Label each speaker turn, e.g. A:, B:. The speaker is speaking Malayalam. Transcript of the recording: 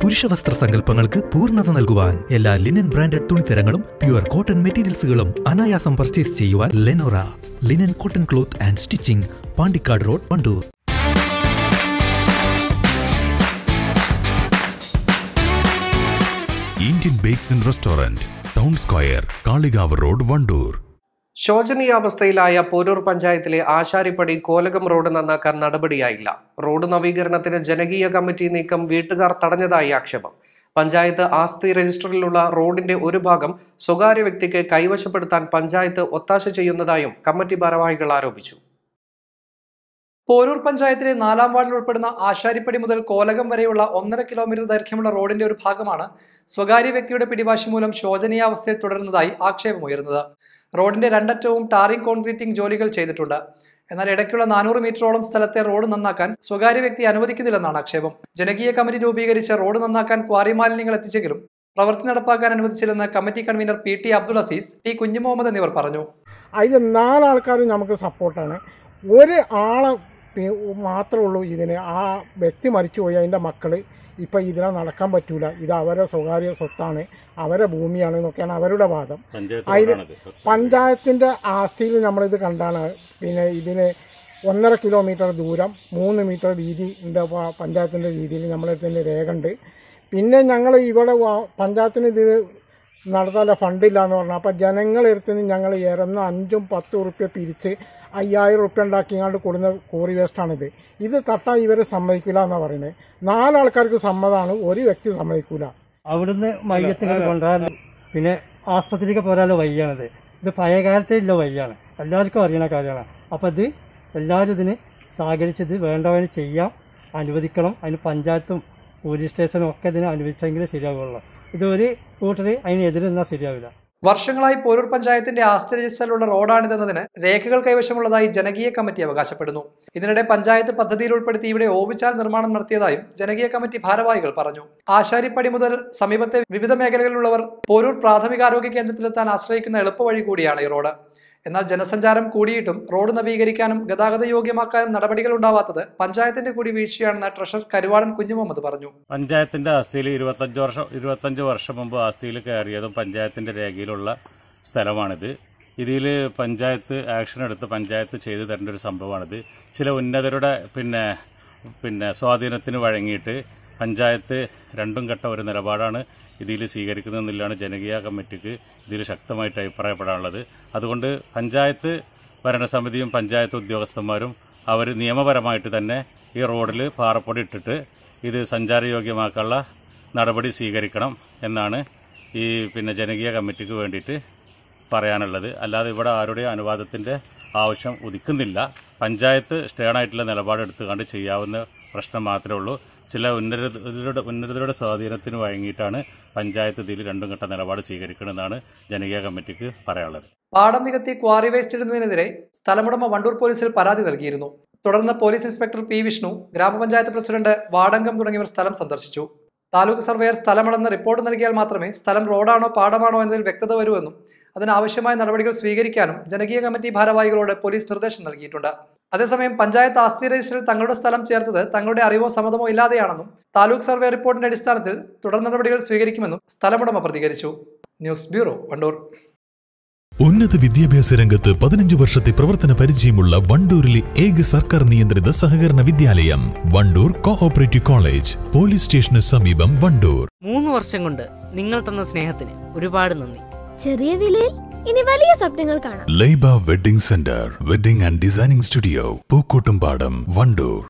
A: പുരുഷ വസ്ത്ര സങ്കല്പങ്ങൾക്ക് പൂർണ്ണത നൽകുവാൻ എല്ലാ ലിനൻ ബ്രാൻഡഡ് തുണിത്തരങ്ങളും പ്യുവർ കോട്ടൺ മെറ്റീരിയൽസുകളും അനായാസം പർച്ചേസ് ചെയ്യുവാൻ Lenora linen cotton cloth and stitching Pandikkad road Wandoor
B: Indian bakes and restaurant town square Kalikavu road Wandoor
C: ശോചനീയാവസ്ഥയിലായ പോരൂർ പഞ്ചായത്തിലെ ആശാരിപ്പടി കോലകം റോഡ് നന്നാക്കാൻ നടപടിയായില്ല റോഡ് നവീകരണത്തിന് ജനകീയ കമ്മിറ്റി നീക്കം വീട്ടുകാർ തടഞ്ഞതായി ആക്ഷേപം പഞ്ചായത്ത് ആസ്തി രജിസ്റ്ററിലുള്ള റോഡിന്റെ ഒരു ഭാഗം സ്വകാര്യ വ്യക്തിക്ക് കൈവശപ്പെടുത്താൻ പഞ്ചായത്ത് ഒത്താശ ചെയ്യുന്നതായും കമ്മിറ്റി ഭാരവാഹികൾ ആരോപിച്ചു
D: പോരൂർ പഞ്ചായത്തിലെ നാലാം വാർഡിൽ ഉൾപ്പെടുന്ന ആശാരിപ്പടി മുതൽ കോലകം വരെയുള്ള ഒന്നര കിലോമീറ്റർ ദൈർഘ്യമുള്ള റോഡിന്റെ ഒരു ഭാഗമാണ് സ്വകാര്യ വ്യക്തിയുടെ പിടിവാശി മൂലം ശോചനീയാവസ്ഥയിൽ തുടരുന്നതായി ആക്ഷേപമുയരുന്നത് റോഡിന്റെ രണ്ടറ്റവും ടാറിംഗ് കോൺക്രീറ്റിംഗ് ജോലികൾ ചെയ്തിട്ടുണ്ട് എന്നാൽ ഇടയ്ക്കുള്ള നാനൂറ് മീറ്ററോളം സ്ഥലത്തെ റോഡ് നന്നാക്കാൻ സ്വകാര്യ വ്യക്തി അനുവദിക്കുന്നില്ലെന്നാണ് ആക്ഷേപം ജനകീയ കമ്മിറ്റി രൂപീകരിച്ച റോഡ് നന്നാക്കാൻ ക്വാറി മാലിന്യങ്ങൾ എത്തിച്ചെങ്കിലും പ്രവൃത്തി നടപ്പാക്കാൻ അനുവദിച്ചില്ലെന്ന് committee convener P T Abdul Azeez T Kunjumuhammed എന്നിവർ പറഞ്ഞു
E: അതിൽ നാലാൾക്കാരും നമുക്ക് സപ്പോർട്ടാണ് ഒരു ആളെ പി- മാത്രമേ ഉള്ളൂ ഇതിന് ആ വ്യക്തി മരിച്ചുപോയി അതിൻ്റെ മക്കൾ ഇപ്പം ഇതിനെ നടക്കാൻ പറ്റൂല ഇത് അവരെ സ്വകാര്യ സ്വത്താണ് അവരെ ഭൂമിയാണ് എന്നൊക്കെയാണ് അവരുടെ വാദം അതിന് പഞ്ചായത്തിൻ്റെ ആസ്തിയിൽ നമ്മളിത് കണ്ടാണ് പിന്നെ ഇതിന് ഒന്നര കിലോമീറ്റർ ദൂരം മൂന്ന് മീറ്റർ വീതി ഉണ്ട് പ- പഞ്ചായത്തിൻ്റെ രീതിയിൽ നമ്മളെ രേഖ ഉണ്ട് പിന്നെ ഞങ്ങൾ ഇവിടെ വ- പഞ്ചായത്തിന് ഇത് നടത്താനുള്ള ഫണ്ടില്ല എന്ന് പറഞ്ഞു അപ്പോൾ ജനങ്ങളെടുത്ത് നിന്ന് ഞങ്ങൾ ഇറന്ന് അഞ്ചും പത്തും ഉറുപ്പ്യ പിരിച്ച് അയ്യായിരം ഉറുപ്പ്യ ഉണ്ടാക്കിങ്ങാണ്ട് കൊടുന്ന കോറി വേസ്റ്റാണിത് ഇത് തട്ടാൻ ഇവരെ സമ്മതിക്കില്ല എന്നാണ് പറയുന്നത് നാലാൾക്കാർക്ക് സമ്മതമാണ് ഒരു വ്യക്തി സമ്മതിക്കൂല
F: അവിടുന്ന് മയ്യത്തിങ്ങൾ കൊണ്ടുവരാൻ പിന്നെ ആസ്പത്രിക്ക് പോരാനുള്ള വയ്യാണിത് ഇത് പഴയ കാലത്തെ ഇല്ല വയ്യാണ് എല്ലാവർക്കും അറിയണ കാര്യമാണ് അപ്പോൾ ഇത് എല്ലാവരും ഇതിന് സഹകരിച്ചത് വേണ്ടവന് ചെയ്യാം അനുവദിക്കണം അതിന് പഞ്ചായത്തും പോലീസ് സ്റ്റേഷനും ഒക്കെ ഇതിന് അനുവദിച്ചെങ്കിലേ ശരിയാവുള്ളൂ ഇത് ഒരു കൂട്ടർ അതിനെതിരെ നിന്നാൽ ശരിയാവില്ല
D: വർഷങ്ങളായി പോരൂർ പഞ്ചായത്തിന്റെ ആസ്തി രജിസ്റ്ററിലുള്ള റോഡാണിതെന്നതിന് രേഖകൾ കൈവശമുള്ളതായി ജനകീയ കമ്മിറ്റി അവകാശപ്പെടുന്നു ഇതിനിടെ പഞ്ചായത്ത് പദ്ധതിയിൽ ഉൾപ്പെടുത്തി ഇവിടെ ഓവിച്ചാൽ നിർമ്മാണം നടത്തിയതായും ജനകീയ കമ്മിറ്റി ഭാരവാഹികൾ പറഞ്ഞു ആശാരിപ്പടി മുതൽ സമീപത്തെ വിവിധ മേഖലകളിലുള്ളവർ പോരൂർ പ്രാഥമികാരോഗ്യ കേന്ദ്രത്തിലെത്താൻ ആശ്രയിക്കുന്ന എളുപ്പവഴി കൂടിയാണ് ഈ റോഡ് എന്നാൽ ജനസഞ്ചാരം കൂടിയിട്ടും റോഡ് നവീകരിക്കാനും ഗതാഗത യോഗ്യമാക്കാനും നടപടികൾ ഉണ്ടാവാത്തത് പഞ്ചായത്തിന്റെ കൂടി വീഴ്ചയാണെന്ന് ട്രഷറർ കരുവാടൻ കുഞ്ഞുമുഹമ്മദ് പറഞ്ഞു
G: പഞ്ചായത്തിന്റെ ആസ്തിയിൽ ഇരുപത്തഞ്ച് വർഷം ഇരുപത്തഞ്ച് വർഷം മുമ്പ് ആസ്തിയിൽ കയറിയതും പഞ്ചായത്തിന്റെ രേഖയിലുള്ള സ്ഥലമാണിത് ഇതിൽ പഞ്ചായത്ത് ആക്ഷൻ എടുത്ത് പഞ്ചായത്ത് ചെയ്തു തരേണ്ട ഒരു സംഭവമാണിത് ചില ഉന്നതരുടെ പിന്നെ പിന്നെ സ്വാധീനത്തിന് വഴങ്ങിയിട്ട് പഞ്ചായത്ത് രണ്ടും ഘട്ട ഒരു നിലപാടാണ് ഇതിൽ സ്വീകരിക്കുന്നതെന്നില്ലാണ് ജനകീയ കമ്മിറ്റിക്ക് ഇതിൽ ശക്തമായിട്ട് അഭിപ്രായപ്പെടാനുള്ളത് അതുകൊണ്ട് പഞ്ചായത്ത് ഭരണസമിതിയും പഞ്ചായത്ത് ഉദ്യോഗസ്ഥന്മാരും അവർ നിയമപരമായിട്ട് തന്നെ ഈ റോഡിൽ പാറപ്പൊടി ഇട്ടിട്ട് ഇത് സഞ്ചാരയോഗ്യമാക്കാനുള്ള നടപടി സ്വീകരിക്കണം എന്നാണ് ഈ പിന്നെ ജനകീയ കമ്മിറ്റിക്ക് വേണ്ടിയിട്ട് പറയാനുള്ളത് അല്ലാതെ ഇവിടെ ആരുടെയും അനുവാദത്തിന്റെ ആവശ്യം ഉദിക്കുന്നില്ല പഞ്ചായത്ത് സ്റ്റേണായിട്ടുള്ള നിലപാടെടുത്ത് കണ്ട് ചെയ്യാവുന്ന പ്രശ്നം മാത്രമേ ഉള്ളൂ ചില ഉന്നതരുടെ ഉന്നതരുടെ സ്വാധീനത്തിന് വഴങ്ങിയിട്ടാണ് പഞ്ചായത്ത് ഇതിൽ രണ്ടും ഘട്ട നിലപാട് സ്വീകരിക്കണമെന്നാണ് ജനകീയ കമ്മിറ്റിക്ക് പറയാനുള്ളത്
D: പാടം നികത്തി ക്വാറി വേസ്റ്റ് ഇടുന്നതിനെതിരെ സ്ഥലമുടമ വണ്ടൂർ പോലീസിൽ പരാതി നൽകിയിരുന്നു തുടർന്ന് പോലീസ് ഇൻസ്പെക്ടർ പി വിഷ്ണു ഗ്രാമപഞ്ചായത്ത് പ്രസിഡന്റ് വാടങ്കം തുടങ്ങിയവർ സ്ഥലം സന്ദർശിച്ചു താലൂക്ക് സർവേയർ സ്ഥലമടന്ന് റിപ്പോർട്ട് നൽകിയാൽ മാത്രമേ സ്ഥലം റോഡാണോ പാടമാണോ എന്നതിൽ വ്യക്തത വരുമെന്നും അതിനാവശ്യമായ നടപടികൾ സ്വീകരിക്കാനും ജനകീയ കമ്മിറ്റി ഭാരവാഹികളോട് പോലീസ് നിർദ്ദേശം നൽകിയിട്ടുണ്ട് അതേസമയം പഞ്ചായത്ത് ആസ്തി രജിസ്റ്ററിൽ തങ്ങളുടെ സ്ഥലം ചേർത്തത് തങ്ങളുടെ അറിവോ സമ്മതമോ ഇല്ലാതെയാണെന്നും താലൂക്ക് സർവേ റിപ്പോർട്ടിന്റെ അടിസ്ഥാനത്തിൽ തുടർ നടപടികൾ സ്വീകരിക്കുമെന്നും സ്ഥലമുടമ പ്രതികരിച്ചു ന്യൂസ് ബ്യൂറോ വണ്ടൂർ
B: ഉന്നത വിദ്യാഭ്യാസ രംഗത്ത് പതിനഞ്ച് വർഷത്തെ പ്രവർത്തന പരിചയമുള്ള വണ്ടൂരിലെ ഏക സർക്കാർ നിയന്ത്രിത സഹകരണ വിദ്യാലയം വണ്ടൂർ കോഓപ്പറേറ്റീവ് കോളേജ് പോലീസ് സ്റ്റേഷന് സമീപം വണ്ടൂർ
H: മൂന്ന് വർഷം കൊണ്ട് നിങ്ങൾ തന്ന സ്നേഹത്തിന് ഒരുപാട് നന്ദി
I: ചെറിയ വിലയിൽ ഇനി വലിയ സ്വപ്നങ്ങൾ കാണാം
B: Laiba wedding centre wedding and designing studio Pookkottumpadam Wandoor